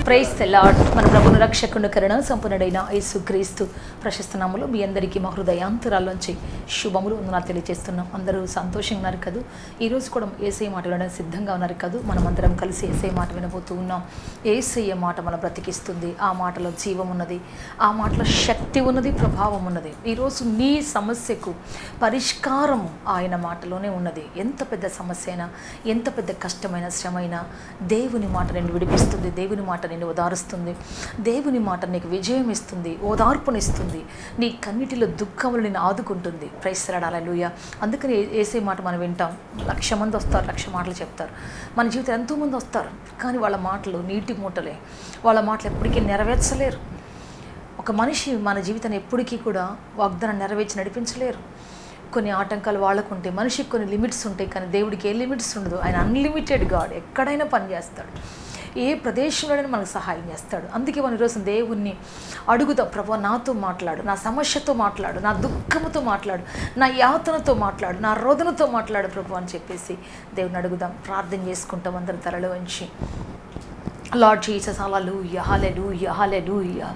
Price lord మన ప్రభుని రక్షకుని కరుణ సంపన్నుడైన యేసుక్రీస్తు ప్రశస్త నామములో మీ అందరికీ మా హృదయాంతరాల్లోంచి శుభములు వందనాలు తెలియజేస్తున్నాం అందరూ సంతోషంగా ఉన్నారు కదూ ఈరోజు కూడా ఏసై మాట వినడానికి సిద్ధంగా ఉన్నారు కదూ మనం అందరం కలిసి ఏసై మాట వినబోతూ ఉన్నాం ఏసయ్య మాట మన బ్రతికిస్తుంది ఆ మాటలో జీవం ఉన్నది ఆ మాటలో శక్తి ఉన్నది ప్రభావం ఉన్నది ఈరోజు నీ సమస్యకు పరిష్కారం ఆయన మాటలోనే ఉన్నది ఎంత పెద్ద సమస్య అయినా ఎంత పెద్ద కష్టమైన శ్రమైనా దేవుని మాట నిన్ను విడిపిస్తుంది దేవుని మాట నిన్ను ఓదారుస్తుంది దేవుని మాట నీకు విజయం ఇస్తుంది ఓదార్పునిస్తుంది నీ కన్నిటిలో దుఃఖములు నిన్ను ఆదుకుంటుంది ప్రైసరాడాల లూయ అందుకని ఏ- ఏసే మాట మనం వింటాం లక్ష మంది వస్తారు లక్ష మాటలు చెప్తారు మన జీవితం ఎంతోమంది వస్తారు కానీ వాళ్ళ మాటలు నీటి మూటలే వాళ్ళ మాటలు ఎప్పటికీ నెరవేర్చలేరు ఒక మనిషి మన జీవితాన్ని ఎప్పటికీ కూడా వాగ్దానం నెరవేర్చి నడిపించలేరు కొన్ని ఆటంకాలు వాళ్ళకుంటాయి మనిషికి కొన్ని లిమిట్స్ ఉంటాయి కానీ దేవుడికి ఏ లిమిట్స్ ఉండదు ఆయన అన్లిమిటెడ్ గాడ్ ఎక్కడైనా పని చేస్తాడు ఏ ప్రదేశంలోనైనా మనకు సహాయం చేస్తాడు అందుకే మనం ఈరోజు దేవుణ్ణి అడుగుదాం ప్రభు నాతో మాట్లాడు నా సమస్యతో మాట్లాడు నా దుఃఖముతో మాట్లాడు నా యాతనతో మాట్లాడు నా రోదనతో మాట్లాడు ప్రభు అని చెప్పేసి దేవుని అడుగుదాం ప్రార్థన చేసుకుంటాం అందరి తలలో వంచి lord Jesus hallelujah hallelujah hallelujah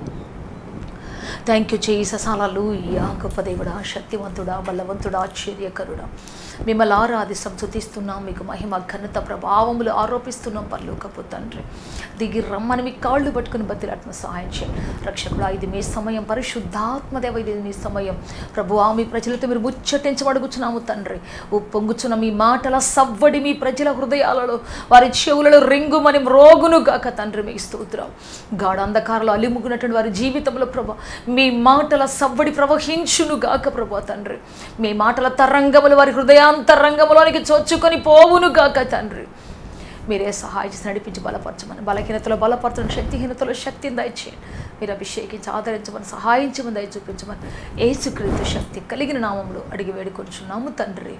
thank you Jesus hallelujah గొప్ప దేవుడా శక్తివంతుడా బలవంతుడా ఆశ్చర్యకరుడా మిమ్మల్ని ఆరాధిస్తాం స్తుతిస్తున్నాం మీకు మహిమ ఘనత ప్రభావములు ఆరోపిస్తున్నాం పరలోకపు తండ్రి దిగి రమ్మని మీ కాళ్ళు పట్టుకుని బతిలాట్న సహాయం చేయండి రక్షకుడా ఇది మీ సమయం పరిశుద్ధాత్మదేవ ఇది మీ సమయం ప్రభు మీ ప్రజలతో మీరు ముచ్చటించబడుగుచున్నాము తండ్రి ఉప్పొంగుచున్న మీ మాటల సవ్వడి మీ ప్రజల హృదయాలలో వారి చెవులలో రింగుమని రోగును గాక తండ్రి మీకు స్తోత్రం గాఢ అంధకారంలో అలిముకున్నటువంటి వారి జీవితంలో ప్రభా మీ మాటల సవ్వడి ప్రవహించును గాక ప్రభా తండ్రి మీ మాటల తరంగములు వారి హృదయాంతరంగములోనికి చొచ్చుకొని పోవును గాక తండ్రి మీరే సహాయం చేసి నడిపించి బలపరచమని బలహీనతలో బలపరచమని శక్తిహీనతలో శక్తిని దయచేయండి మీరు అభిషేకించి ఆదరించమని సహాయించమని దయ చూపించమని ఏసుక్రీస్తు శక్తి కలిగిన నామంలో అడిగి వేడుకొంచున్నాము తండ్రి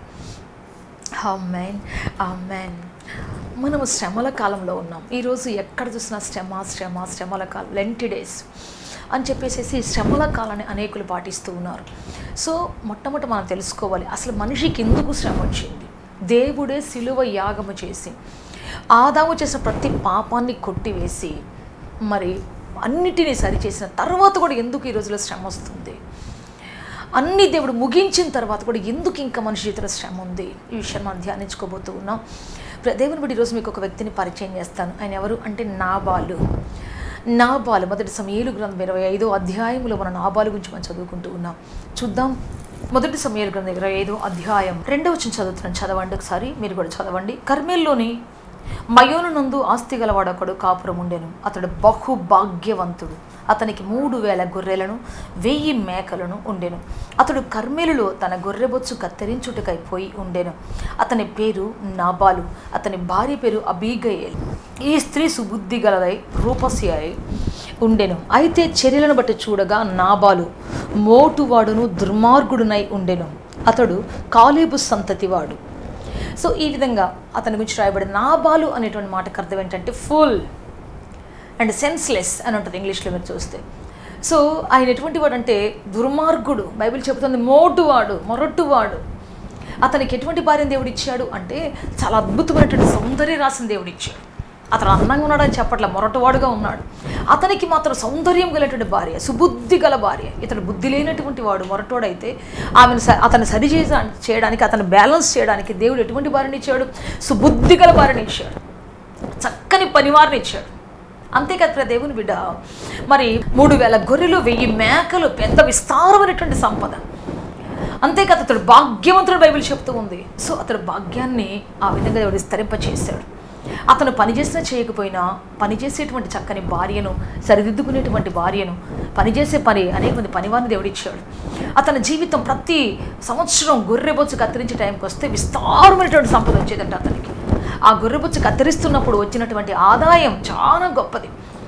ఆమెన్ ఆమెన్ మనము శ్రమల కాలంలో ఉన్నాం ఈరోజు ఎక్కడ చూసినా శ్రమ శ్రమ శ్రమల కాలం లెంటి డేస్ అని చెప్పేసి ఈ శ్రమల కాలాన్ని అనేకులు పాటిస్తూ ఉన్నారు సో మొట్టమొదట మనం తెలుసుకోవాలి అసలు మనిషికి ఎందుకు శ్రమ వచ్చింది దేవుడే సిలువ యాగము చేసి ఆదాము చేసిన ప్రతి పాపాన్ని కొట్టివేసి మరి అన్నిటినీ సరిచేసిన తర్వాత కూడా ఎందుకు ఈ రోజులో శ్రమ వస్తుంది అన్ని దేవుడు ముగించిన తర్వాత కూడా ఎందుకు ఇంకా మనిషి జీవితంలో శ్రమ ఉంది ఈ విషయం మనం ధ్యానించుకోబోతూ ఉన్నాం ప్ర- దేవుని బట్టి ఈరోజు మీకు ఒక వ్యక్తిని పరిచయం చేస్తాను ఆయన ఎవరు అంటే నాబాలు నాబాలు మొదటి సమయలు గ్రంథం ఇరవై ఐదో అధ్యాయంలో మన నాబాలు గురించి మనం చదువుకుంటూ ఉన్నాం చూద్దాం మొదటి సమయాల గ్రంథం ఇరవై ఐదో అధ్యాయం రెండవ వచ్చిన చదువుతున్నాను చదవండి ఒకసారి మీరు కూడా చదవండి కర్మేల్లోని మయోను నందు ఆస్తి గలవాడొకడు కాపురం ఉండెను అతడు బహు భాగ్యవంతుడు అతనికి మూడు వేల గొర్రెలను వెయ్యి మేకలను ఉండెను అతడు కర్మేలులో తన గొర్రెబొచ్చు కత్తిరించుటకై పోయి ఉండెను అతని పేరు నాబాలు అతని భార్య పేరు అబీగయేల్ ఈ స్త్రీ సుబుద్ధి గలదై రూపసి అయి ఉండెను అయితే చర్యలను బట్టి చూడగా నాబాలు మోటువాడును దుర్మార్గుడునై ఉండెను అతడు కాలేబు సంతతివాడు సో ఈ విధంగా అతని గురించి రాయబడిన నాబాలు అనేటువంటి మాటకు అర్థం ఏంటంటే ఫుల్ అండ్ సెన్స్లెస్ అని ఉంటుంది ఇంగ్లీష్లో మీరు చూస్తే సో ఆయన ఎటువంటి వాడు అంటే దుర్మార్గుడు బైబిల్ చెబుతుంది మోటువాడు మొరట్టువాడు అతనికి ఎటువంటి భార్యను దేవుడు ఇచ్చాడు అంటే చాలా అద్భుతమైనటువంటి సౌందర్య రాసిన దేవుడు ఇచ్చాడు అతను అందంగా ఉన్నాడని చెప్పట్ల మొరటువాడుగా ఉన్నాడు అతనికి మాత్రం సౌందర్యం గలటువంటి భార్య సుబుద్ధి గల భార్య ఇతడు బుద్ధి లేనటువంటి వాడు మొరటోడైతే ఆమెను స- అతను సరి చేసా- చేయడానికి అతను బ్యాలెన్స్ చేయడానికి దేవుడు ఎటువంటి భార్యని ఇచ్చాడు సుబుద్ధి గల భార్యని ఇచ్చాడు చక్కని పనివారిని ఇచ్చాడు అంతేకాదు ప్రియ దేవుని బిడ్డ మరి మూడు వేల గొర్రెలు వెయ్యి మేకలు పెద్ద విస్తారమైనటువంటి సంపద అంతేకాదు అతడు భాగ్యవంతుడు బైబిల్ చెప్తూ ఉంది సో అతడు భాగ్యాన్ని ఆ విధంగా దేవుడు విస్తరింపచేశాడు అతను పని చేసినా చేయకపోయినా పనిచేసేటువంటి చక్కని భార్యను సరిదిద్దుకునేటువంటి భార్యను పనిచేసే పని అనేక మంది పనివారిని దేవుడిచ్చాడు అతని జీవితం ప్రతి సంవత్సరం గొర్రెబొచ్చు కత్తిరించే టైంకి వస్తే విస్తారమైనటువంటి సంపద వచ్చేదంట అతనికి ఆ గొర్రెబొచ్చు కత్తిరిస్తున్నప్పుడు వచ్చినటువంటి ఆదాయం చాలా గొప్పది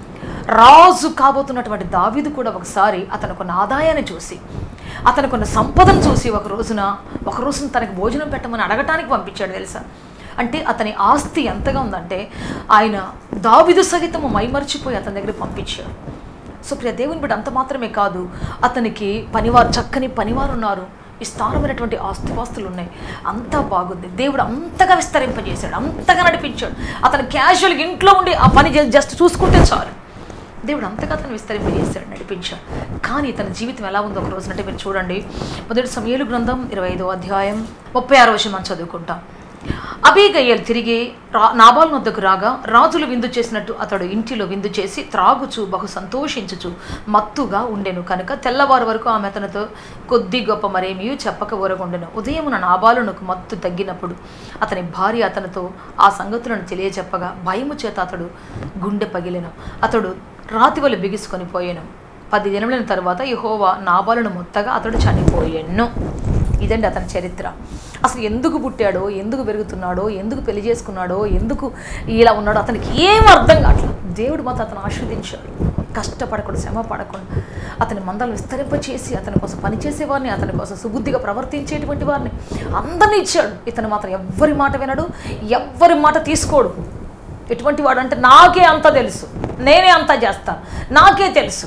రాజు కాబోతున్నటువంటి దావీదు కూడా ఒకసారి అతనుకున్న ఆదాయాన్ని చూసి అతనుకున్న సంపదను చూసి ఒక రోజున ఒక రోజున తనకి భోజనం పెట్టమని అడగటానికి పంపించాడు తెలుసా అంటే అతని ఆస్తి ఎంతగా ఉందంటే ఆయన దావిదు సహితము మైమర్చిపోయి అతని దగ్గర పంపించాడు సో ప్రియ దేవుని బిడ్డ అంత మాత్రమే కాదు అతనికి పనివారు చక్కని పనివారు ఉన్నారు విస్తారమైనటువంటి ఆస్తిపాస్తులు ఉన్నాయి అంతా బాగుంది దేవుడు అంతగా విస్తరింపజేశాడు అంతగా నడిపించాడు అతను క్యాజువల్గా ఇంట్లో ఉండి ఆ పని జస్ట్ చూసుకుంటే చాలు దేవుడు అంతగా తను విస్తరింపజేశాడు నడిపించాడు కానీ తన జీవితం ఎలా ఉందో ఒక రోజున అంటే మీరు చూడండి మొదటి సమయలు గ్రంథం ఇరవై ఐదో అధ్యాయం ముప్పై ఆరో విషయం మనం చదువుకుంటాం అబీగయ్యలు తిరిగి రా నాబాల్ వద్దకు రాగా రాజులు విందు చేసినట్టు అతడు ఇంటిలో విందు చేసి త్రాగుచు బహు సంతోషించుచు మత్తుగా ఉండెను కనుక తెల్లవారు వరకు ఆమె అతనితో కొద్ది గొప్ప మరేమీ చెప్పక ఊరకుండెను ఉదయమున నాబాలునకు మత్తు తగ్గినప్పుడు అతని భార్య అతనితో ఆ సంగతులను తెలియచెప్పగా భయము చేత అతడు గుండె పగిలెను అతడు రాతివలు బిగుసుకొని పోయాను పది దినములైన తర్వాత యహోవా నాబాలను మొత్తగా అతడు చనిపోయాను ఇదండి అతని చరిత్ర అసలు ఎందుకు పుట్టాడో ఎందుకు పెరుగుతున్నాడో ఎందుకు పెళ్లి చేసుకున్నాడో ఎందుకు ఇలా ఉన్నాడో అతనికి ఏం అర్థం కావట్లేదు దేవుడు మాత్రం అతను ఆస్వాదించాడు కష్టపడకుండా శ్రమ పడకుండా అతని మందలు విస్తరింపచేసి అతని కోసం పనిచేసేవారిని అతని కోసం సుబుద్ధిగా ప్రవర్తించేటువంటి వారిని అందరినీ ఇచ్చాడు ఇతను మాత్రం ఎవ్వరి మాట వినడు ఎవ్వరి మాట తీసుకోడు ఎటువంటి వాడు అంటే నాకే అంత తెలుసు నేనే అంతా చేస్తాను నాకే తెలుసు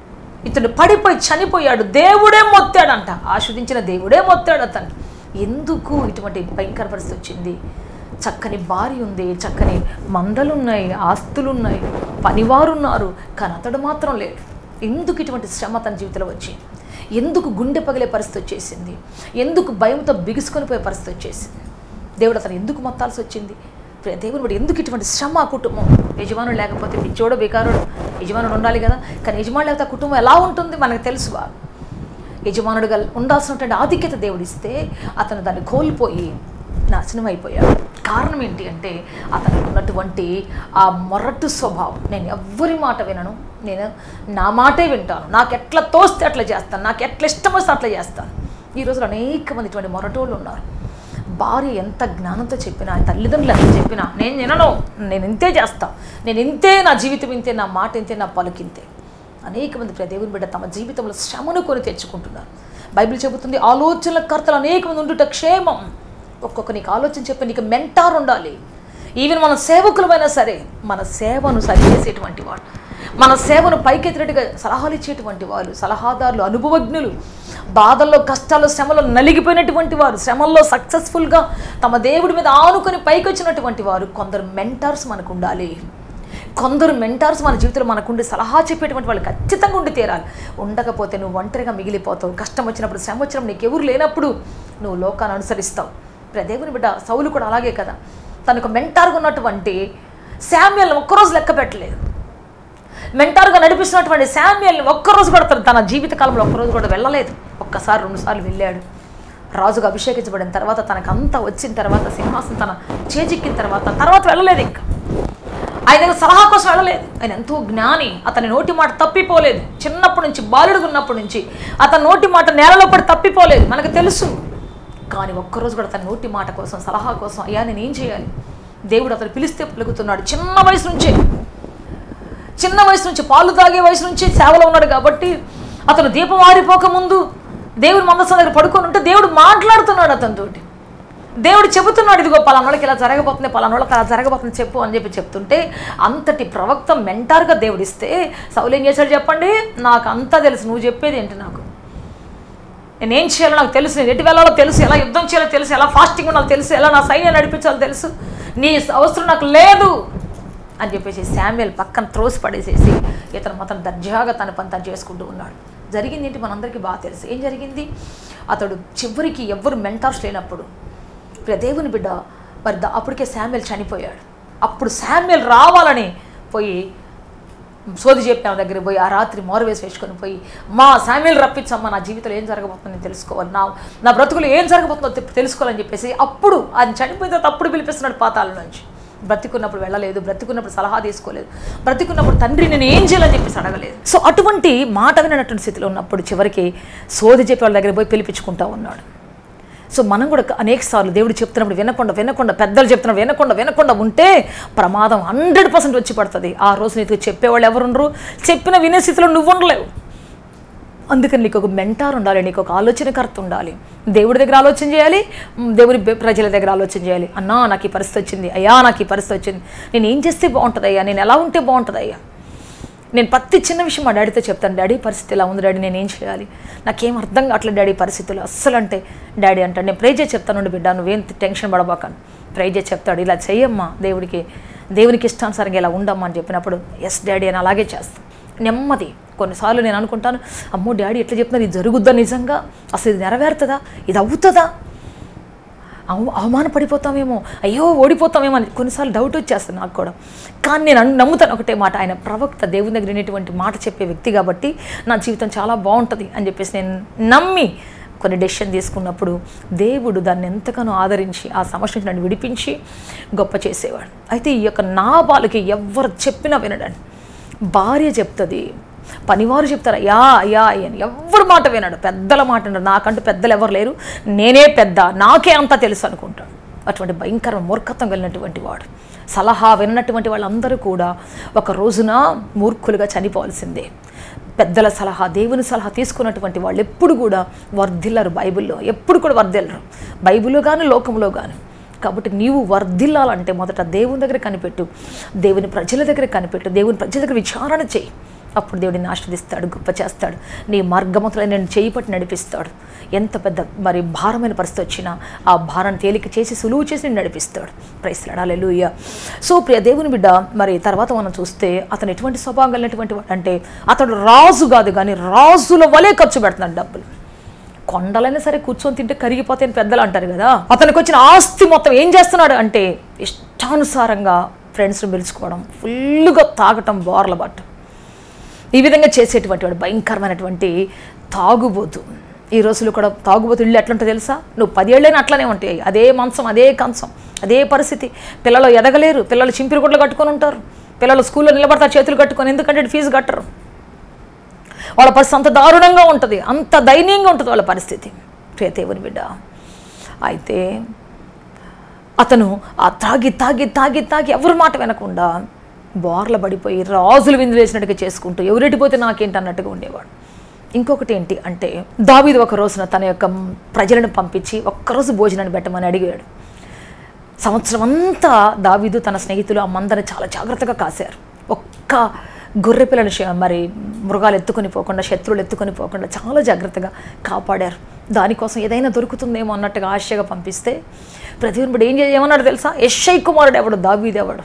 ఇతడు పడిపోయి చనిపోయాడు దేవుడే మొత్తాడంట ఆస్వాదించిన దేవుడే మొత్తాడు అతను ఎందుకు ఇటువంటి భయంకర పరిస్థితి వచ్చింది చక్కని భార్య ఉంది చక్కని మందలున్నాయి ఆస్తులున్నాయి పనివారున్నారు కానీ అతడు మాత్రం లేడు ఎందుకు ఇటువంటి శ్రమ తన జీవితంలో వచ్చింది ఎందుకు గుండె పగిలే పరిస్థితి వచ్చేసింది ఎందుకు భయంతో బిగుసుకొని పోయే పరిస్థితి వచ్చేసింది దేవుడు అతను ఎందుకు మొత్తాల్సి వచ్చింది ప్రియ దేవుని బట్టి ఎందుకు ఇటువంటి శ్రమ ఆ కుటుంబం యజమానుడు లేకపోతే పిచ్చోడు బేకారుడు యజమానుడు ఉండాలి కదా కానీ యజమానుడు లేకపోతే ఆ కుటుంబం ఎలా ఉంటుంది మనకు తెలుసు బాగా యజమానుడుగా ఉండాల్సినటువంటి ఆధిక్యత దేవుడిస్తే అతను దాన్ని కోల్పోయి నాశనం అయిపోయాడు కారణం ఏంటి అంటే అతనికి ఉన్నటువంటి ఆ మొరటు స్వభావం నేను ఎవ్వరి మాట వినను నేను నా మాటే వింటాను నాకు ఎట్లా తోస్తే అట్లా చేస్తాను నాకు ఎట్లా ఇష్టం వస్తే అట్లా చేస్తాను ఈ రోజులో అనేక మంది ఇటువంటి మొరటోళ్ళు ఉన్నారు భార్య ఎంత జ్ఞానంతో చెప్పినా తల్లిదండ్రులు ఎంత చెప్పినా నేను వినను నేను ఇంతే చేస్తా నేను ఇంతే నా జీవితం ఇంతే నా మాట ఇంతే నా పలుకింతే అనేక మంది ప్రియ దేవుని బిడ్డ తమ జీవితంలో శ్రమను కొని తెచ్చుకుంటున్నారు బైబిల్ చెబుతుంది ఆలోచనల కర్తలు అనేక మంది ఉండుట క్షేమం ఒక్కొక్క నీకు ఆలోచన చెప్పి నీకు మెంటార్ ఉండాలి ఈవెన్ మన సేవకులమైనా సరే మన సేవను సరిచేసేటువంటి వాడు మన సేవను పైకెత్తినట్టుగా సలహాలు ఇచ్చేటువంటి వారు సలహాదారులు అనుభవజ్ఞులు బాధల్లో కష్టాల్లో శ్రమలో నలిగిపోయినటువంటి వారు శ్రమల్లో సక్సెస్ఫుల్గా తమ దేవుడి మీద ఆనుకొని పైకి వచ్చినటువంటి వారు కొందరు మెంటార్స్ మనకు ఉండాలి కొందరు మెంటార్స్ మన జీవితంలో మనకుండి సలహా చెప్పేటువంటి వాళ్ళు ఖచ్చితంగా ఉండి తీరాలి ఉండకపోతే నువ్వు ఒంటరిగా మిగిలిపోతావు కష్టం వచ్చినప్పుడు శ్రమ వచ్చినప్పుడు నీకు ఎవరు లేనప్పుడు నువ్వు లోకాన్ని అనుసరిస్తావు ఇప్పుడు దేవుని బిడ్డ సౌలు కూడా అలాగే కదా తనకు మెంటార్గా ఉన్నటువంటి శామ్యుల్ని ఒక్కరోజు లెక్క పెట్టలేదు మెంటార్గా నడిపిస్తున్నటువంటి శామ్యుల్ని ఒక్కరోజు కూడా తను తన జీవితకాలంలో ఒక్కరోజు కూడా వెళ్ళలేదు ఒక్కసారి రెండుసార్లు వెళ్ళాడు రాజుగా అభిషేకించబడిన తర్వాత తనకు అంతా వచ్చిన తర్వాత సింహాసనం తన చేజిక్కిన తర్వాత తర్వాత వెళ్ళలేదు ఇంకా ఆయన దగ్గర సలహా కోసం వెళ్ళలేదు ఆయన ఎంతో జ్ఞాని అతని నోటి మాట తప్పిపోలేదు చిన్నప్పటి నుంచి బాలుడు ఉన్నప్పటి నుంచి అతని నోటి మాట నేలలో పడి తప్పిపోలేదు మనకు తెలుసు కానీ ఒక్కరోజు కూడా తన నోటి మాట కోసం సలహా కోసం అయ్యా నేను ఏం చేయాలి దేవుడు అతను పిలిస్తే పలుకుతున్నాడు చిన్న వయసు నుంచే చిన్న వయసు నుంచి పాలు తాగే వయసు నుంచి సేవలో ఉన్నాడు కాబట్టి అతను దీపం ఆరిపోక ముందు దేవుని మందసం దగ్గర పడుకొని ఉంటే దేవుడు మాట్లాడుతున్నాడు అతనితోటి దేవుడు చెబుతున్నాడు ఇదిగో పలానోళ్ళకి ఇలా జరగబోతుంది పలానోళ్ళకి అలా జరగబోతుంది చెప్పు అని చెప్పి చెప్తుంటే అంతటి ప్రవక్త మెంటార్గా దేవుడిస్తే సౌలు ఏం చేశాడు చెప్పండి నాకు అంతా తెలుసు నువ్వు చెప్పేది ఏంటి నాకు నేనేం చేయాలో నాకు తెలుసు నేను ఎటు వెళ్ళాలో తెలుసు ఎలా యుద్ధం చేయాలో తెలుసు ఎలా ఫాస్టింగ్ ఉండాలో తెలుసు ఎలా నా సైన్యం నడిపించాలో తెలుసు నీ అవసరం నాకు లేదు అని చెప్పేసి శామ్యుల్ పక్కన త్రోసి పడేసేసి ఇతను మాత్రం దర్జాగా తన పని తను చేసుకుంటూ ఉన్నాడు జరిగింది ఏంటి మనందరికీ బాగా తెలుసు ఏం జరిగింది అతడు చివరికి ఎవ్వరు మెంటార్స్ లేనప్పుడు ప్రియ దేవుని బిడ్డ మరి దా- అప్పటికే శామ్యుల్ చనిపోయాడు అప్పుడు శామ్యుల్ రావాలని పోయి సోది చెప్పి ఆమె దగ్గర పోయి ఆ రాత్రి మోరవేసి వేసుకొని పోయి మా శామ్యుల్ రప్పించమ్మా నా జీవితంలో ఏం జరగబోతుందో నేను తెలుసుకోవాలి నా నా బ్రతుకులు ఏం జరగబోతుందో తె- తెలుసుకోవాలని చెప్పేసి అప్పుడు ఆయన చనిపోయిన తర్వాత అప్పుడు పిలిపిస్తున్నాడు పాతాల నుంచి బ్రతికున్నప్పుడు వెళ్ళలేదు బ్రతికున్నప్పుడు సలహా తీసుకోలేదు బ్రతికున్నప్పుడు తండ్రి నేను ఏం చేయాలని చెప్పేసి అడగలేదు సో అటువంటి మాట వినటువంటి స్థితిలో ఉన్నప్పుడు చివరికి సోది చెప్పే వాళ్ళ దగ్గర పోయి పిలిపించుకుంటా ఉన్నాడు సో మనం కూడా అనేక సార్లు దేవుడు చెప్తున్నప్పుడు వినకుండా వినకుండా పెద్దలు చెప్తున్నప్పుడు వినకుండా వినకుండా ఉంటే ప్రమాదం హండ్రెడ్ పర్సెంట్ వచ్చి పడుతుంది ఆ రోజు నీకు చెప్పేవాళ్ళు ఎవరు ఉండరు చెప్పిన వినే స్థితిలో నువ్వు ఉండలేవు అందుకని నీకు ఒక మెంటార్ ఉండాలి నీకు ఒక ఆలోచనకర్త ఉండాలి దేవుడి దగ్గర ఆలోచన చేయాలి మ్, దేవుని బె- ప్రజల దగ్గర ఆలోచన చేయాలి అన్నా నాకు ఈ పరిస్థితి వచ్చింది అయ్యా నాకు ఈ పరిస్థితి వచ్చింది నేను ఏం చేస్తే బాగుంటుంది అయ్యా నేను ఎలా ఉంటే బాగుంటుంది అయ్యా నేను ప్రతి చిన్న విషయం మా డాడీతో చెప్తాను డాడీ పరిస్థితి ఎలా ఉంది డాడీ నేను ఏం చేయాలి నాకేం అర్థం కావట్లేదు డాడీ పరిస్థితులు అస్సలు అంటే డాడీ అంటాడు నేను ప్రే చేసి చెప్తాను బిడ్డ నువ్వేం టెన్షన్ పడబాకాను ప్రే చేసి చెప్తాడు ఇలా చెయ్యమ్మా దేవుడికి దేవునికి ఇష్టానుసారంగా ఇలా ఉండమ్మా అని చెప్పినప్పుడు ఎస్ డాడీ అని అలాగే చేస్తాను నెమ్మది కొన్నిసార్లు నేను అనుకుంటాను అమ్మో డాడీ ఎట్లా చెప్తున్నారు ఇది జరుగుద్దా నిజంగా అసలు ఇది నెరవేరుతుందా ఇది అవుతుందా అవ- అవమానపడిపోతామేమో అయ్యో ఓడిపోతామేమో అని కొన్నిసార్లు డౌట్ వచ్చేస్తుంది నాకు కూడా కానీ నేను అన్- నమ్ముతాను ఒకటే మాట ఆయన ప్రవక్త దేవుని దగ్గర వినేటువంటి మాట చెప్పే వ్యక్తి కాబట్టి నా జీవితం చాలా బాగుంటుంది అని చెప్పేసి నేను నమ్మి కొన్ని డెసిషన్ తీసుకున్నప్పుడు దేవుడు దాన్ని ఎంతగానో ఆదరించి ఆ సమస్య నుంచి నన్ను విడిపించి గొప్ప చేసేవాడు అయితే ఈ యొక్క నాబాలకి ఎవ్వరు చెప్పినా వినడండి భార్య చెప్తుంది పనివారు చెప్తారు అయ్యా అయ్యా అని ఎవ్వరు మాట వినడు పెద్దల మాట వినడు నాకంటూ పెద్దలు ఎవరు లేరు నేనే పెద్ద నాకే అంతా తెలుసు అనుకుంటాడు అటువంటి భయంకర మూర్ఖత్వం కలిగినటువంటి వాడు సలహా విన్నటువంటి వాళ్ళందరూ కూడా ఒక రోజున మూర్ఖులుగా చనిపోవాల్సిందే పెద్దల సలహా దేవుని సలహా తీసుకున్నటువంటి వాళ్ళు ఎప్పుడు కూడా వర్ధిల్లరు బైబిల్లో ఎప్పుడు కూడా వర్ధిల్లరు బైబిల్లో కానీ లోకంలో కానీ కాబట్టి నీవు వర్ధిల్లాలంటే మొదట దేవుని దగ్గర కనిపెట్టు దేవుని ప్రజల దగ్గర కనిపెట్టు దేవుని ప్రజల దగ్గర విచారణ చేయి అప్పుడు దేవుడిని ఆశ్రదిస్తాడు గొప్ప చేస్తాడు నీ మార్గమతులు నేను చేయి పట్టి నడిపిస్తాడు ఎంత పెద్ద మరి భారమైన పరిస్థితి వచ్చినా ఆ భారాన్ని తేలిక చేసి సులువు చేసి నేను నడిపిస్తాడు ప్రైస్లాడాలెలుయ్య సో ప్రియ దేవుని బిడ్డ మరి తర్వాత మనం చూస్తే అతను ఎటువంటి స్వభావం కలిగినటువంటి వాడు అంటే అతడు రాజు కాదు కానీ రాజుల వలె ఖర్చు పెడుతున్నాడు డబ్బులు కొండలైనా సరే కూర్చొని తింటే కరిగిపోతే అని పెద్దలు అంటారు కదా అతనికి వచ్చిన ఆస్తి మొత్తం ఏం చేస్తున్నాడు అంటే ఇష్టానుసారంగా ఫ్రెండ్స్ని పిలుచుకోవడం ఫుల్గా తాగటం బోర్ల పట్టం ఈ విధంగా చేసేటువంటి వాడు భయంకరమైనటువంటి తాగుబోతు ఈ రోజుల్లో కూడా తాగుబోతు ఇల్లు ఎట్లుంటో తెలుసా నువ్వు పదేళ్ళైనా అట్లనే ఉంటాయి అదే మంచం అదే కంచం అదే పరిస్థితి పిల్లలు ఎదగలేరు పిల్లలు చింపిరి గుడ్లు కట్టుకొని ఉంటారు పిల్లలు స్కూల్లో నిలబడతారు చేతులు కట్టుకొని ఎందుకంటే ఫీజు కట్టరు వాళ్ళ పరిస్థితి అంత దారుణంగా ఉంటుంది అంత దయనీయంగా ఉంటుంది వాళ్ళ పరిస్థితి ప్రియదేవుని బిడ్డ అయితే అతను ఆ తాగి తాగి తాగి తాగి ఎవరి మాట వినకుండా బోర్ల పడిపోయి రాజులు విందులు వేసినట్టుగా చేసుకుంటూ ఎవరెటిపోతే నాకేంటి అన్నట్టుగా ఉండేవాడు ఇంకొకటి ఏంటి అంటే దావీదు ఒక రోజున తన యొక్క ప్రజలను పంపించి ఒక్కరోజు భోజనాన్ని పెట్టమని అడిగాడు సంవత్సరం అంతా దావీదు తన స్నేహితులు ఆ మందని చాలా జాగ్రత్తగా కాశారు ఒక్క గొర్రె పిల్లని శ- మరి మృగాలు ఎత్తుకొని పోకుండా శత్రువులు ఎత్తుకొని పోకుండా చాలా జాగ్రత్తగా కాపాడారు దానికోసం ఏదైనా దొరుకుతుందేమో అన్నట్టుగా ఆశగా పంపిస్తే ప్రతిబింబుడు ఏం చేయ ఏమన్నాడు తెలుసా యశ్ఐ కుమారుడు ఎవడు దావీదు ఎవడు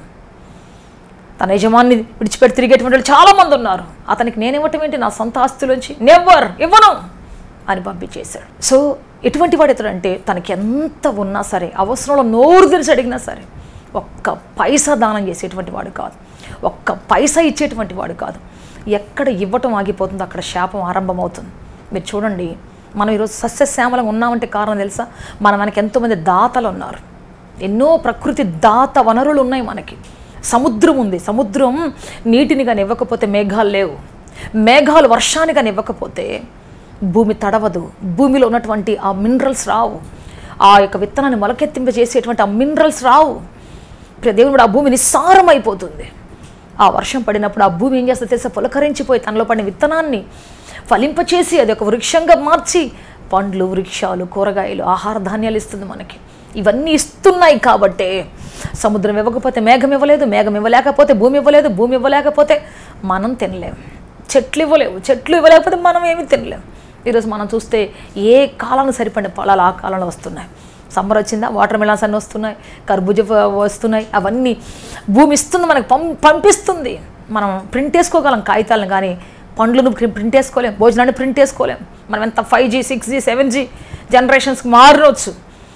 తన యజమాన్ని విడిచిపెట్టి తిరిగేటువంటి వాళ్ళు చాలామంది ఉన్నారు అతనికి నేను ఇవ్వటం ఏంటి నా సొంత ఆస్తులోంచి నెవర్ ఇవ్వను అని పంపించేశాడు సో ఎటువంటి వాడు ఇతడంటే తనకి ఎంత ఉన్నా సరే అవసరంలో నోరు తెరిచి అడిగినా సరే ఒక్క పైసా దానం చేసేటువంటి వాడు కాదు ఒక్క పైసా ఇచ్చేటువంటి వాడు కాదు ఎక్కడ ఇవ్వటం ఆగిపోతుందో అక్కడ శాపం ఆరంభమవుతుంది మీరు చూడండి మనం ఈరోజు సస్యశ్యామలంగా ఉన్నామంటే కారణం తెలుసా మన మనకి ఎంతోమంది దాతలు ఉన్నారు ఎన్నో ప్రకృతి దాత వనరులు ఉన్నాయి మనకి సముద్రం ఉంది సముద్రం నీటిని కానీ ఇవ్వకపోతే మేఘాలు లేవు మేఘాలు వర్షాన్ని కానీ ఇవ్వకపోతే భూమి తడవదు భూమిలో ఉన్నటువంటి ఆ మినరల్స్ రావు ఆ యొక్క విత్తనాన్ని మొలకెత్తింప చేసేటువంటి ఆ మినరల్స్ రావు ప్రియ దేవుడు ఆ భూమి నిస్సారం అయిపోతుంది ఆ వర్షం పడినప్పుడు ఆ భూమి ఏం చేస్తుంది తెలుసా పులకరించిపోయి తనలో పడిన విత్తనాన్ని ఫలింపచేసి అది ఒక వృక్షంగా మార్చి పండ్లు వృక్షాలు కూరగాయలు ఆహార ధాన్యాలు ఇస్తుంది మనకి ఇవన్నీ ఇస్తున్నాయి కాబట్టే సముద్రం ఇవ్వకపోతే మేఘం ఇవ్వలేదు మేఘం ఇవ్వలేకపోతే భూమి ఇవ్వలేదు భూమి ఇవ్వలేకపోతే మనం తినలేం చెట్లు ఇవ్వలేవు చెట్లు ఇవ్వలేకపోతే మనం ఏమీ తినలేం ఈరోజు మనం చూస్తే ఏ కాలానికి సరిపడిన పొలాలు ఆ కాలంలో వస్తున్నాయి సమ్మర్ వచ్చిందా వాటర్ మిలాన్స్ అన్నీ వస్తున్నాయి కర్బూజ ఫ- వస్తున్నాయి అవన్నీ భూమి ఇస్తుంది మనకు పం పంపిస్తుంది మనం ప్రింట్ వేసుకోగలం కాగితాలను కానీ పండ్లను ప్రి- ప్రింట్ వేసుకోలేం భోజనాన్ని ప్రింట్ వేసుకోలేం మనం ఎంత five G six G seven G జనరేషన్స్కి మారవచ్చు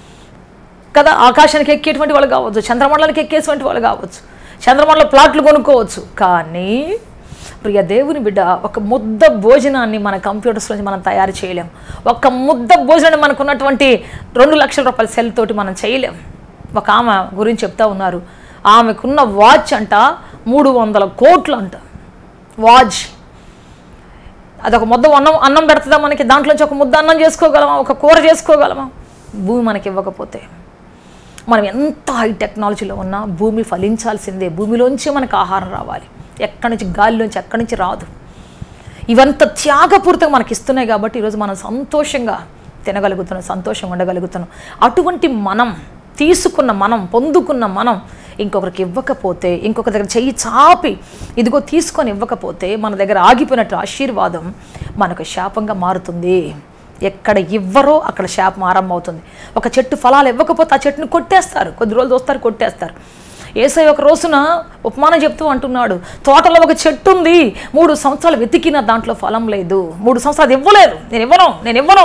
కదా ఆకాశానికి ఎక్కేటువంటి వాళ్ళు కావచ్చు చంద్రమండలానికి ఎక్కేటువంటి వాళ్ళు కావచ్చు చంద్రమండల ప్లాట్లు కొనుక్కోవచ్చు కానీ ప్రియ దేవుని బిడ్డ ఒక ముద్ద భోజనాన్ని మన కంప్యూటర్స్ నుంచి మనం తయారు చేయలేం ఒక ముద్ద భోజనాన్ని మనకు ఉన్నటువంటి రెండు లక్షల రూపాయల సెల్ తోటి మనం చేయలేం ఒక ఆమె గురించి చెప్తా ఉన్నారు ఆమెకున్న వాచ్ అంట మూడు వందల కోట్లు అంట వాచ్ అదొక ముద్ద అన్నం అన్నం పెడుతుందా మనకి దాంట్లోంచి ఒక ముద్ద అన్నం చేసుకోగలమా ఒక కూర చేసుకోగలమా భూమి మనకి ఇవ్వకపోతే మనం ఎంత హై టెక్నాలజీలో ఉన్నా భూమి ఫలించాల్సిందే భూమిలోంచి మనకు ఆహారం రావాలి ఎక్కడి నుంచి గాలిలోంచి ఎక్కడి నుంచి రాదు ఇవంత త్యాగపూరితంగా మనకి ఇస్తున్నాయి కాబట్టి ఈరోజు మనం సంతోషంగా తినగలుగుతున్నాం సంతోషంగా ఉండగలుగుతున్నాం అటువంటి మనం తీసుకున్న మనం పొందుకున్న మనం ఇంకొకరికి ఇవ్వకపోతే ఇంకొకరి దగ్గర చెయ్యి చాపి ఇదిగో తీసుకొని ఇవ్వకపోతే మన దగ్గర ఆగిపోయినట్టు ఆశీర్వాదం మనకు శాపంగా మారుతుంది ఎక్కడ ఇవ్వరో అక్కడ శాపం ఆరంభం అవుతుంది ఒక చెట్టు ఫలాలు ఇవ్వకపోతే ఆ చెట్టుని కొట్టేస్తారు కొద్ది రోజులు వస్తారు కొట్టేస్తారు ఏసై ఒక రోజున ఉపమానం చెప్తూ అంటున్నాడు తోటలో ఒక చెట్టు ఉంది మూడు సంవత్సరాలు వెతికిన దాంట్లో ఫలం లేదు మూడు సంవత్సరాలు అది ఇవ్వలేదు నేను ఇవ్వను నేను ఇవ్వను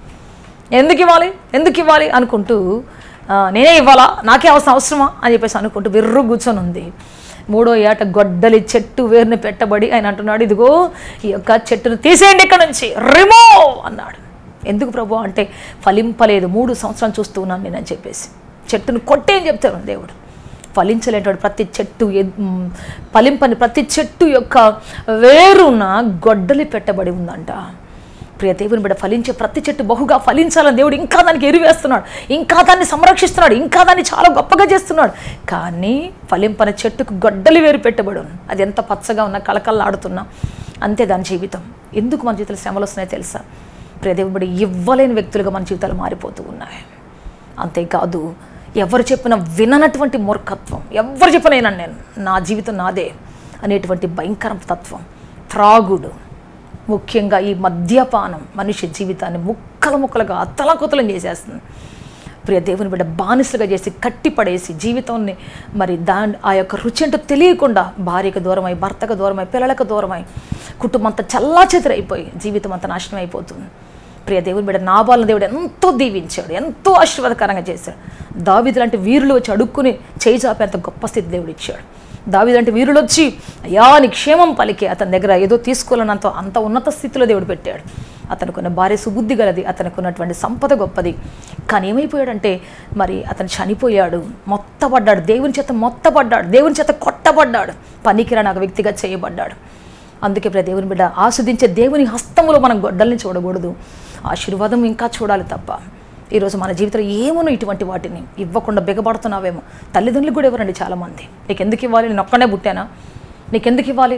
ఎందుకు ఇవ్వాలి ఎందుకు ఇవ్వాలి అనుకుంటూ ఆ, నేనే ఇవ్వాలా నాకే అవసరం అవసరమా అని చెప్పేసి అనుకుంటూ విర్రు కూర్చొని ఉంది మూడో ఏట గొడ్డలి చెట్టు వేరుని పెట్టబడి ఆయన అంటున్నాడు ఇదిగో ఈ యొక్క చెట్టును తీసేయండి ఇక్కడ నుంచి రిమూవ్ అన్నాడు ఎందుకు ప్రభు అంటే ఫలింపలేదు మూడు సంవత్సరాలు చూస్తూ ఉన్నాను నేను అని చెప్పేసి చెట్టును కొట్టే అని చెప్తాను దేవుడు ఫలించలేటువంటి ప్రతి చెట్టు ఎద్- మ్, ఫలింపని ప్రతి చెట్టు యొక్క వేరున గొడ్డలి పెట్టబడి ఉందంట ప్రియ దేవుని బిడ్డ ఫలించే ప్రతి చెట్టు బహుగా ఫలించాలని దేవుడు ఇంకా దానికి ఎరువేస్తున్నాడు ఇంకా దాన్ని సంరక్షిస్తున్నాడు ఇంకా దాన్ని చాలా గొప్పగా చేస్తున్నాడు కానీ ఫలింపని చెట్టుకు గొడ్డలి వేరు పెట్టబడి ఉంది. అది ఎంత పచ్చగా ఉన్నా కళకళలాడుతున్నా అంతే దాని జీవితం ఎందుకు మన జీవితంలో శ్రమలు వస్తున్నాయో తెలుసా ప్రియ దేవుని బిడ్డ ఇవ్వలేని వ్యక్తులుగా మన జీవితాలు మారిపోతూ ఉన్నాయి అంతేకాదు ఎవరు చెప్పినా విననటువంటి మూర్ఖత్వం ఎవరు చెప్పినైనా నేను నా జీవితం నాదే అనేటువంటి భయంకర తత్వం త్రాగుడు ముఖ్యంగా ఈ మద్యపానం మనిషి జీవితాన్ని ముక్కలు ముక్కలుగా అత్తలకుతలం చేసేస్తుంది ప్రియ దేవుని బిడ్డ బానిసలుగా చేసి కట్టిపడేసి జీవితాన్ని మరి దాని ఆ యొక్క రుచి అంటూ తెలియకుండా భార్యకు దూరమై భర్తకు దూరమై పిల్లలకు దూరమై కుటుంబం అంతా చల్లా చెదరైపోయి జీవితం అంతా నాశనం అయిపోతుంది ప్రియ దేవుని బిడ్డ నాబాలను దేవుడు ఎంతో దీవించాడు ఎంతో ఆశీర్వాదకరంగా చేశాడు దావిది లాంటి వీరులు వచ్చి అడుక్కుని చేయి చాపేంత గొప్ప స్థితి దేవుడు ఇచ్చాడు దావిది లాంటి వీరులు వచ్చి అయా నీ క్షేమం పలికి అతని దగ్గర ఏదో తీసుకోవాలన్నంత అంత ఉన్నత స్థితిలో దేవుడు పెట్టాడు అతనికి ఉన్న భార్య సుబుద్ధి గలది అతనికి ఉన్నటువంటి సంపద గొప్పది కానీ ఏమైపోయాడంటే మరి అతను చనిపోయాడు మొత్తపడ్డాడు దేవుని చేత మొత్తపడ్డాడు దేవుని చేత కొట్టబడ్డాడు పనికిరాని ఒక వ్యక్తిగా చేయబడ్డాడు అందుకే ప్రియ దేవుని బిడ్డ ఆస్వాదించే దేవుని హస్తములో మనం గొడ్డల్ని చూడకూడదు ఆశీర్వాదం ఇంకా చూడాలి తప్ప ఈరోజు మన జీవితంలో ఏమోనో ఇటువంటి వాటిని ఇవ్వకుండా బిగబడుతున్నావేమో తల్లిదండ్రులు కూడా ఇవ్వరండి చాలామంది నీకు ఎందుకు ఇవ్వాలి నేను ఒక్కనే పుట్టానా నీకెందుకు ఇవ్వాలి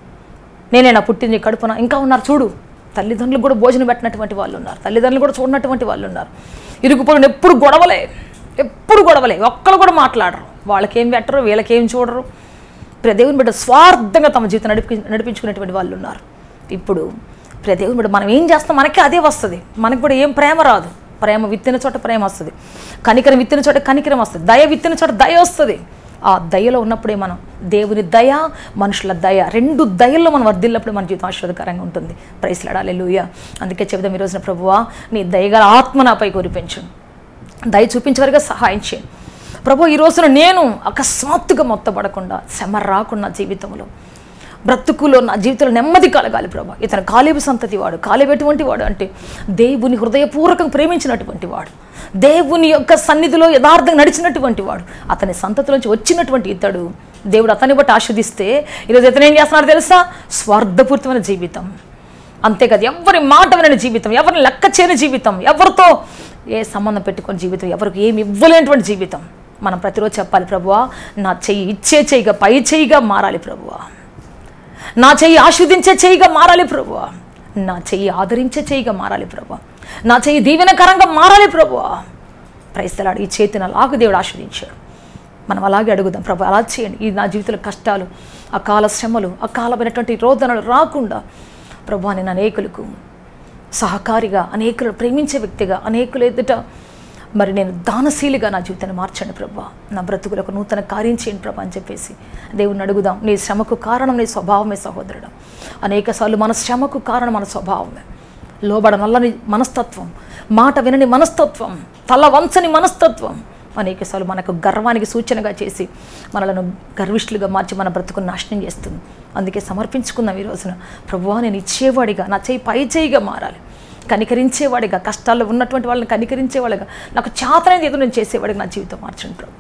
నేనే నా పుట్టింది నీ కడుపున ఇంకా ఉన్నారు చూడు తల్లిదండ్రులు కూడా భోజనం పెట్టినటువంటి వాళ్ళు ఉన్నారు తల్లిదండ్రులు కూడా చూడనటువంటి వాళ్ళు ఉన్నారు ఇరుగు పొరుగున ఎప్పుడు గొడవలే ఎప్పుడు గొడవలే ఒక్కరు కూడా మాట్లాడరు వాళ్ళకేం పెట్టరు వీళ్ళకేం చూడరు ప్రియ దేవుని బిడ్డ స్వార్థంగా తమ జీవితం నడిపి నడిపించుకునేటువంటి వాళ్ళు ఉన్నారు ఇప్పుడు ప్రియ దేవుని బిడ్డ మనం ఏం చేస్తాం మనకి అదే వస్తుంది మనకి కూడా ఏం ప్రేమ రాదు ప్రేమ విత్తిన చోట ప్రేమ వస్తుంది కనికరం విత్తిన చోట కనికరం వస్తుంది దయ విత్తిన చోట దయ వస్తుంది ఆ దయలో ఉన్నప్పుడే మనం దేవుని దయ మనుషుల దయ రెండు దయల్లో మనం వర్ధిల్లినప్పుడు మన జీవితం ఆశీర్వదకరంగా ఉంటుంది ప్రైస్లాడాలి లూయ అందుకే చెబుదాం ఈ రోజున ప్రభువా నీ దయగల ఆత్మ నాపై కురిపించు దయ చూపించే వరకు సహాయం చేయండి ప్రభు ఈ రోజున నేను అకస్మాత్తుగా మొత్తపడకుండా శ్రమ రాకుండా జీవితంలో బ్రతుకులో నా జీవితంలో నెమ్మది కలగాలి ప్రభా ఇతను కాలేబు సంతతి వాడు కాలేబు ఎటువంటి వాడు అంటే దేవుని హృదయపూర్వకంగా ప్రేమించినటువంటి వాడు దేవుని యొక్క సన్నిధిలో యథార్థంగా నడిచినటువంటి వాడు అతని సంతతిలోంచి వచ్చినటువంటి ఇతడు దేవుడు అతన్ని బట్టి ఆస్వాదిస్తే ఈరోజు ఇతను ఏం చేస్తున్నాడు తెలుసా స్వార్థపూరితమైన జీవితం అంతేకాదు ఎవరి మాట వినని జీవితం ఎవరిని లెక్క చేయని జీవితం ఎవరితో ఏ సంబంధం పెట్టుకుని జీవితం ఎవరికి ఏమి ఇవ్వలేనటువంటి జీవితం మనం ప్రతిరోజు చెప్పాలి ప్రభువా నా చెయ్యి ఇచ్చే చెయ్యిగా పై చెయ్యిగా మారాలి ప్రభువా నా చెయ్యి ఆస్వాదించే చెయ్యిగా మారాలి ప్రభువా నా చెయ్యి ఆదరించే చెయ్యిగా మారాలి ప్రభువా నా చెయ్యి దీవెనకరంగా మారాలి ప్రభువా ప్రైస్తలాడు ఈ చేతిని అలాగ దేవుడు ఆస్వాదించాడు మనం అలాగే అడుగుదాం ప్రభు అలా చేయండి ఈ నా జీవితంలో కష్టాలు అకాల శ్రమలు అకాలమైనటువంటి రోదనలు రాకుండా ప్రభు నేను అనేకులకు సహకారిగా అనేకులను ప్రేమించే వ్యక్తిగా అనేకులు ఎదుట మరి నేను దానశీలిగా నా జీవితాన్ని మార్చండి ప్రభా నా బ్రతుకులకు నూతన కార్యం చేయండి ప్రభా అని చెప్పేసి దేవుణ్ణి అడుగుదాం నీ శ్రమకు కారణం నీ స్వభావమే సహోదరుడు అనేక సార్లు మన శ్రమకు కారణం మన స్వభావమే లోబడ నల్లని మనస్తత్వం మాట వినని మనస్తత్వం తల వంచని మనస్తత్వం అనేకసార్లు మనకు గర్వానికి సూచనగా చేసి మనలను గర్విష్ఠులుగా మార్చి మన బ్రతుకును నాశనం చేస్తుంది అందుకే సమర్పించుకుందాం ఈ రోజున ప్రభువా నేను ఇచ్చేవాడిగా నా చేయి పై చేయిగా మారాలి కనికరించేవాడిగా కష్టాల్లో ఉన్నటువంటి వాళ్ళని కనికరించేవాడిగా నాకు చేతనైంది ఏదో నేను చేసేవాడిగా నా జీవితం మార్చండి ప్రభు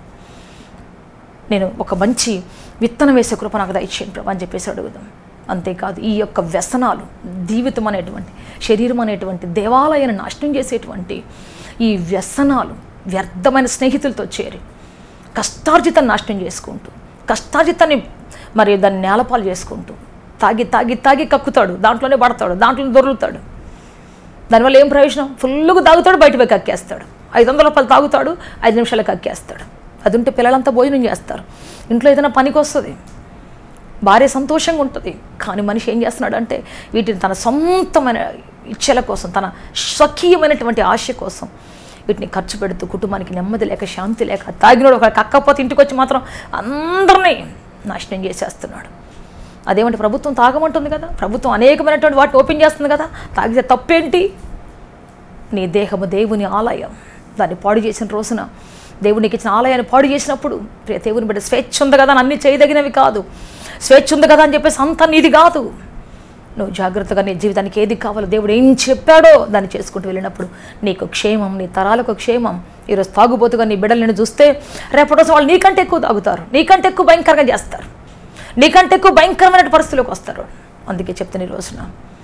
నేను ఒక మంచి విత్తనం వేసే కృప నాకు దయచేయండి ప్రభు అని చెప్పేసి అడుగుదాం అంతేకాదు ఈ యొక్క వ్యసనాలు జీవితం అనేటువంటి శరీరం అనేటువంటి దేవాలయాన్ని నాశనం చేసేటువంటి ఈ వ్యసనాలు వ్యర్థమైన స్నేహితులతో చేరి కష్టార్జితాన్ని నాశనం చేసుకుంటూ కష్టార్జితాన్ని మరి దాన్ని నేలపాలు చేసుకుంటూ తాగి తాగి తాగి కక్కుతాడు దాంట్లోనే పడతాడు దాంట్లోనే దొరుకుతాడు దానివల్ల ఏం ప్రయోజనం ఫుల్గా తాగుతాడు బయట పోయి కక్కేస్తాడు ఐదు వందల రూపాయలు తాగుతాడు ఐదు నిమిషాలు కక్కేస్తాడు అది ఉంటే పిల్లలంతా భోజనం చేస్తారు ఇంట్లో ఏదైనా పనికి వస్తుంది భార్య సంతోషంగా ఉంటుంది కానీ మనిషి ఏం చేస్తున్నాడు అంటే వీటిని తన సొంతమైన ఇచ్చల కోసం తన స్వకీయమైనటువంటి ఆశ కోసం వీటిని ఖర్చు పెడుతూ కుటుంబానికి నెమ్మది లేక శాంతి లేక తాగినోడు ఒక కక్కపోతే ఇంటికి వచ్చి మాత్రం అందరినీ నాశనం చేసేస్తున్నాడు అదేమంటే ప్రభుత్వం తాగమంటుంది కదా ప్రభుత్వం అనేకమైనటువంటి వాటిని ఓపెన్ చేస్తుంది కదా తాగితే తప్పేంటి నీ దేహము దేవుని ఆలయం దాన్ని పాడు చేసిన రోజున దేవునికి ఇచ్చిన ఆలయాన్ని పాడు చేసినప్పుడు ప్రియ దేవుని బిడ్డ స్వేచ్ఛ ఉంది కదా అని అన్ని చేయదగినవి కాదు స్వేచ్ఛ ఉంది కదా అని చెప్పేసి అంత నీది కాదు నువ్వు జాగ్రత్తగా నీ జీవితానికి ఏది కావాలో దేవుడు ఏం చెప్పాడో దాన్ని చేసుకుంటూ వెళ్ళినప్పుడు నీకు క్షేమం నీ తరాలకు క్షేమం ఈరోజు తాగుబోతుగా నీ బిడ్డలను చూస్తే రేపటి రోజు వాళ్ళు నీకంటే ఎక్కువ తాగుతారు నీకంటే ఎక్కువ భయంకరంగా చేస్తారు నీకంటే ఎక్కువ భయంకరమైన పరిస్థితులకు వస్తారు అందుకే చెప్తాను ఈ రోజున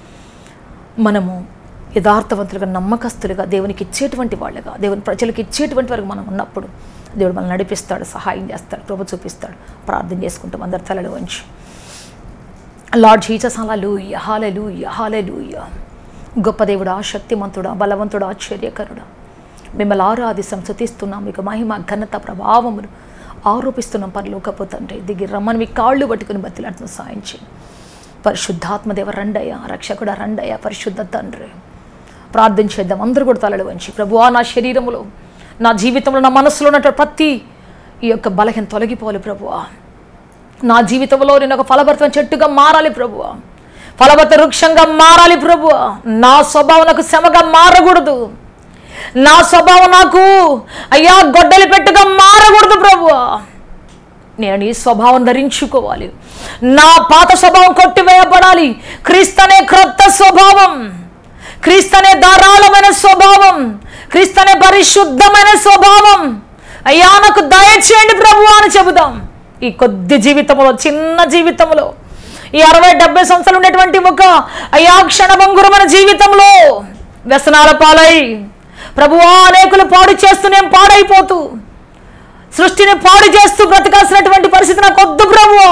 మనము యథార్థవంతులుగా నమ్మకస్తులుగా దేవునికి ఇచ్చేటువంటి వాళ్ళగా దేవుని ప్రజలకు ఇచ్చేటువంటి వరకు మనం ఉన్నప్పుడు దేవుడు మనల్ని నడిపిస్తాడు సహాయం చేస్తాడు కృప చూపిస్తాడు ప్రార్థన చేసుకుంటాం అందరి తలలు వంచి లార్డ్ జీసస్ హల్లెలూయా హల్లెలూయా హల్లెలూయా గొప్ప దేవుడా శక్తిమంతుడా బలవంతుడా ఆశ్చర్యకరుడా మిమ్మల్ని ఆరాధిస్తాం స్థుతిస్తున్నాం మీకు మహిమ ఘనత ప్రభావములు ఆరోపిస్తున్నాం పరలోకపు తండ్రి దిగి రమ్మని మీ కాళ్ళు పట్టుకుని బతిలాంటి సాయం చేయి పరిశుద్ధాత్మదేవ రండయ్య రక్షకుడ రండయ్య పరిశుద్ధ తండ్రి ప్రార్థన చేద్దాం అందరూ కూడా తలలు వంచి ప్రభువా నా శరీరంలో నా జీవితంలో నా మనసులో ఉన్నటువంటి ప్రతి ఈ యొక్క బలహీన తొలగిపోవాలి ప్రభువా నా జీవితంలో నేను ఒక ఫలభరితమైన చెట్టుగా మారాలి ప్రభువా ఫలభరిత వృక్షంగా మారాలి ప్రభువా నా స్వభావం నాకు శ్రమగా మారకూడదు నా స్వభావం నాకు అయ్యా గొడ్డలి పెట్టుగా మారకూడదు ప్రభువా నేను నీ స్వభావం ధరించుకోవాలి నా పాత స్వభావం కొట్టివేయబడాలి క్రీస్తనే క్రొత్త స్వభావం క్రీస్తనే ధారాళమైన స్వభావం క్రీస్తనే పరిశుద్ధమైన స్వభావం అయ్యా నాకు దయచేయండి ప్రభు అని చెబుదాం ఈ కొద్ది జీవితంలో చిన్న జీవితంలో ఈ అరవై డెబ్బై సంవత్సరాలు ఉండేటువంటి ఒక అయ్యా క్షణభంగురమైన జీవితంలో వ్యసనాల పాలై ప్రభువా అనేకులు పాడు చేస్తూ నేను పాడైపోతూ సృష్టిని పాడు చేస్తూ బ్రతకాల్సినటువంటి పరిస్థితి నాకు వద్దు ప్రభువా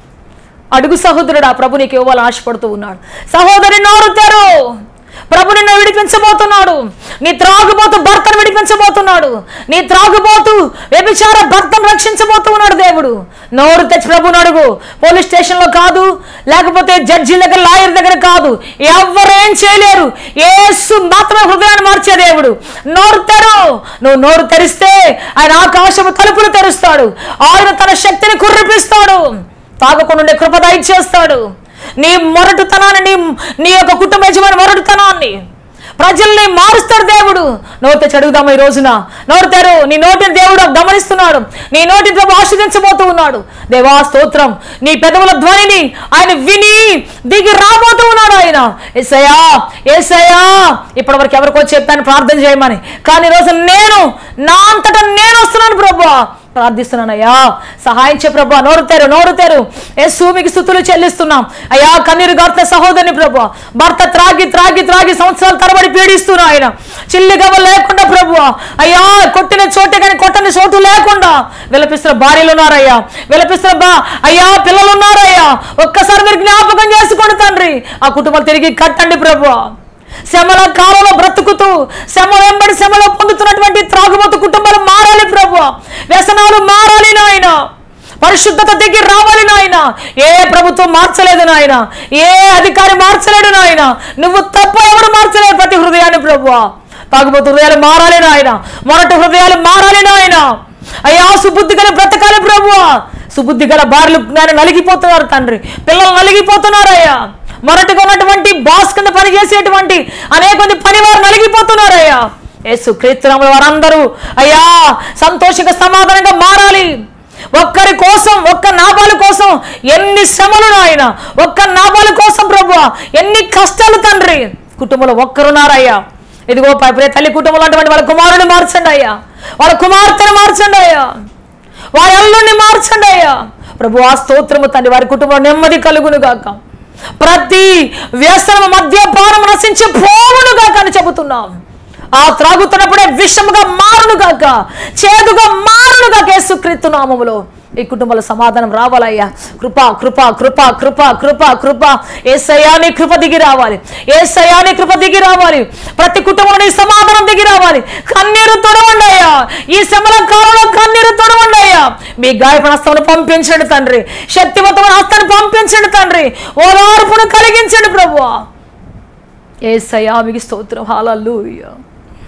అడుగు సహోదరుడా ప్రభు నీకు ఇవ్వాలని ఆశపడుతూ ఉన్నాడు సహోదరి నోరు తెరు ప్రభు నిన్ను విడిపించబోతున్నాడు నీ త్రాగుబోతు భర్తను విడిపించబోతున్నాడు నీ త్రాగుబోతు వ్యభిచార భర్తను రక్షించబోతూ ఉన్నాడు దేవుడు నోరు తెచ్చి ప్రభుని అడుగు పోలీస్ స్టేషన్లో కాదు లేకపోతే జడ్జి దగ్గర లాయర్ దగ్గర కాదు ఎవరేం చేయలేరు ఏసు మాత్రమే హృదయాన్ని మార్చే దేవుడు నోరు తెరు నువ్వు నోరు తెరిస్తే ఆయన ఆకాశము తలుపులు తెరుస్తాడు ఆయన తన శక్తిని కుర్రిపిస్తాడు తాగకుండా ఉండే కృప దయచేస్తాడు నీ మొరటుతనాన్ని నీ నీ యొక్క కుటుంబ యజమాని మొరటుతనాన్ని ప్రజల్ని మారుస్తాడు దేవుడు నోరు తెచ్చి అడుగుదాము ఈ రోజున నోరు తెరు నీ నోటిని దేవుడు గమనిస్తున్నాడు నీ నోటి ప్రభు ఆస్వాదించబోతూ ఉన్నాడు దేవా స్తోత్రం నీ పెదవుల ధ్వనిని ఆయన విని దిగి రాబోతూ ఉన్నాడు ఆయన ఎస్ఐయా ఎస్ఐయా ఇప్పటి వరకు ఎవరికో చెప్పాను ప్రార్థన చేయమని కానీ ఈ రోజు నేను నా అంతటా నేను వస్తున్నాను ప్రభు ప్రార్థిస్తున్నానయ్యా సహాయం చే ప్రభా నోరు తెరు నోరు తెరు యేసు మీకు స్థుతులు చెల్లిస్తున్నాం అయ్యా కన్నీరు గార్త సహోదరిని ప్రభు భర్త త్రాగి త్రాగి త్రాగి సంవత్సరాల తరబడి పీడిస్తున్నా ఆయన చిల్లి గవ్వ లేకుండా ప్రభు అయ్యా కొట్టిన చోటే కానీ కొట్టని చోటు లేకుండా విలపిస్తున్న భార్యలు ఉన్నారయ్యా విలపిస్తున్న బా అయ్యా పిల్లలు ఉన్నారయ్యా ఒక్కసారి మీరు జ్ఞాపకం చేసుకోండి తండ్రి ఆ కుటుంబాలు తిరిగి కట్టండి ప్రభు శ్రమల కాలంలో బ్రతుకుతూ శ్రమ వెంబడి శ్రమలో పొందుతున్నటువంటి త్రాగుబోతు కుటుంబాలు మారాలి ప్రభు వ్యసనాలు మారాలి నాయన పరిశుద్ధత దగ్గర రావాలి నాయన ఏ ప్రభుత్వం మార్చలేదు నాయన ఏ అధికారి మార్చలేడు నాయన నువ్వు తప్ప ఎవరు మార్చలేడు ప్రతి హృదయాన్ని ప్రభు తాగుబోతు హృదయాలు మారాలి నాయన మొరటి హృదయాలు మారాలి నాయన అయ్యా సుబుద్ధి గల బ్రతకాలి ప్రభు సుబుద్ధి గల భార్యలు నాయన నలిగిపోతున్నారు తండ్రి పిల్లలు నలిగిపోతున్నారు అయ్యా మొరటుగా ఉన్నటువంటి బాస్ కింద పనిచేసేటువంటి అనేక మంది పనివారు నలిగిపోతున్నారయ్యా యేసు క్రీస్తునామల వారందరూ అయ్యా సంతోషంగా సమాధానంగా మారాలి ఒక్కరి కోసం ఒక్క నాబాల కోసం ఎన్ని శ్రమలు నాయన ఒక్క నాబాల కోసం ప్రభు ఎన్ని కష్టాలు తండ్రి కుటుంబంలో ఒక్కరున్నారయ్యా ఇదిగో ప్రియ తల్లి కుటుంబంలో ఉన్నటువంటి వాళ్ళ కుమారుని మార్చండి అయ్యా వాళ్ళ కుమార్తెను మార్చండి అయ్యా వారి అల్లుడిని మార్చండి అయ్యా ప్రభు ఆ స్తోత్రము తండ్రి వారి కుటుంబంలో నెమ్మది కలుగును గాక ప్రతి వ్యసనము మద్యపానం నశించి పోవును గాక అని చెబుతున్నాం ఆ త్రాగుతున్నప్పుడే విషముగా మారును గాక చేదుగా మారును గాక యేసుక్రీస్తు నామములో ఈ కుటుంబాల సమాధానం రావాలయ్యా కృప కృప కృప కృప కృప కృప ఏసయాని కృప దిగి రావాలి ఏసయాని కృప దిగి రావాలి ప్రతి కుటుంబంలో నీ సమాధానం దిగి రావాలి కన్నీరు తొడవండి అయ్యా ఈ శ్రమల కాలంలో కన్నీరు తొడవండి అయ్యా మీ గాయపడిన హస్తాన్ని పంపించండి తండ్రి శక్తివంతమైన హస్తాన్ని పంపించండి తండ్రి ఓదార్పును కలిగించండి ప్రభు ఏసయ్యా మీకు స్తోత్రం హాలూయ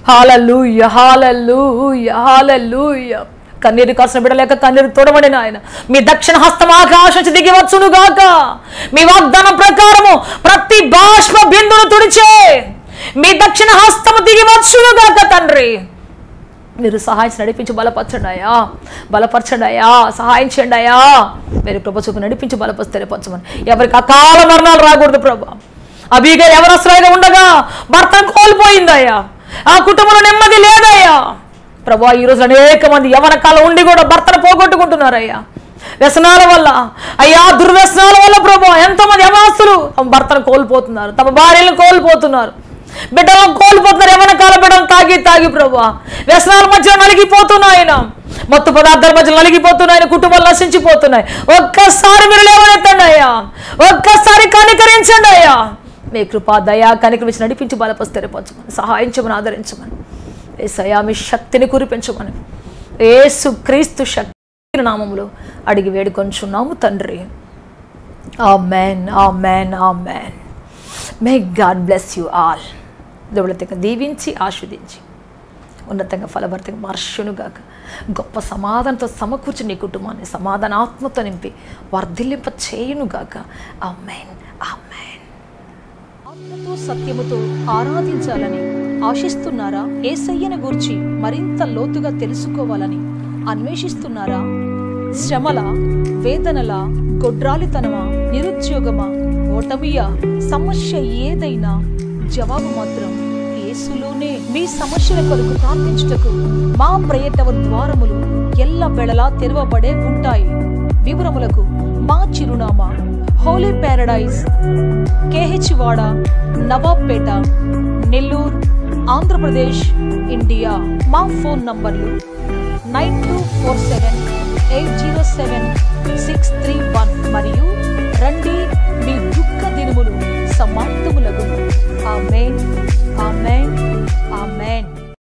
హాలూయ హాలూయ హాలూయ కన్నీరు కాసిన బిడలేక కన్నీరు తొడవడి నాయన మీ దక్షిణ హస్తం ఆకాశం నుంచి దిగి వచ్చును గాక మీ వాగ్దానం ప్రకారము ప్రతి బాష్ప బిందును తుడిచే మీ దక్షిణ హస్తము దిగి వచ్చును గాక తండ్రి మీరు సహాయం నడిపించి బలపరచండి అయ్యా బలపరచండి అయ్యా సహాయం చేయండి అయ్యా మీరు కృప చూపు నడిపించి బలపరిచి తెలియపరచమని ఎవరికి అకాల మరణాలు రాకూడదు ప్రభా అబీగా ఎవరసరైనా ఉండగా భర్తను కోల్పోయిందయ్యా ఆ కుటుంబంలో నెమ్మది లేదయ్యా ప్రభా ఈ రోజు అనేక మంది యవన కాలం ఉండి కూడా భర్తను పోగొట్టుకుంటున్నారయ్యా వ్యసనాల వల్ల అయ్యా దుర్వ్యసనాల వల్ల ప్రభా ఎంతోమంది యవనస్తులు తమ భర్తను కోల్పోతున్నారు తమ భార్యలను కోల్పోతున్నారు బిడ్డలను కోల్పోతున్నారు యవన కాల బిడ్డలు తాగి తాగి ప్రభా వ్యసనాల మధ్య నలిగిపోతున్నాయన మత్తు పదార్థాల మధ్య నలిగిపోతున్నాయన కుటుంబాలు నశించిపోతున్నాయి ఒక్కసారి మీరు లేవనెత్తండి అయ్యా ఒక్కసారి కనికరించండి అయ్యా మీ కృపా దయా కనికరించి నడిపించి బలపసి తెరపరచమని సహాయించమని ఆదరించమని ఏసయ్యా మీ శక్తిని కురిపించమని ఏసు క్రీస్తు శక్తి నామములో అడిగి వేడుకొంచున్నాము తండ్రి ఆ amen amen amen may God bless you all దేవుడితో దీవించి ఆస్వాదించి ఉన్నతంగా ఫలభరితంగా మార్షునుగాక గొప్ప సమాధానంతో సమకూర్చి నీ కుటుంబాన్ని సమాధాన ఆత్మతో నింపి వర్ధిల్లింప చేయునుగాక ఆ మ్యాన్ ఆ మ్యాన్ ఆత్మతో సత్యముతో ఆరాధించాలని ఆశిస్తున్నారా ఏసయ్యను గూర్చి మరింత లోతుగా తెలుసుకోవాలని అన్వేషిస్తున్నారా శ్రమల వేదనల గొడ్రాలితనమా నిరుద్యోగమా ఓటమియా సమస్య ఏదైనా జవాబు మాత్రం యేసులోనే మీ సమస్యల కొరకు ప్రార్థించుటకు మా ప్రయత్న ద్వారములు ఎల్ల వెళలా తెరవబడే ఉంటాయి వివరములకు మా చిరునామా హోలీ ప్యారడైజ్ కేహెచ్ వాడ నవాబ్పేట నెల్లూరు ఆంధ్రప్రదేశ్ ఇండియా మా ఫోన్ నంబర్లు nine two four seven eight zero seven six three one మరియు రండి మీ దుఃఖ దినములు సమాప్తములగును ఆమెన్ ఆమెన్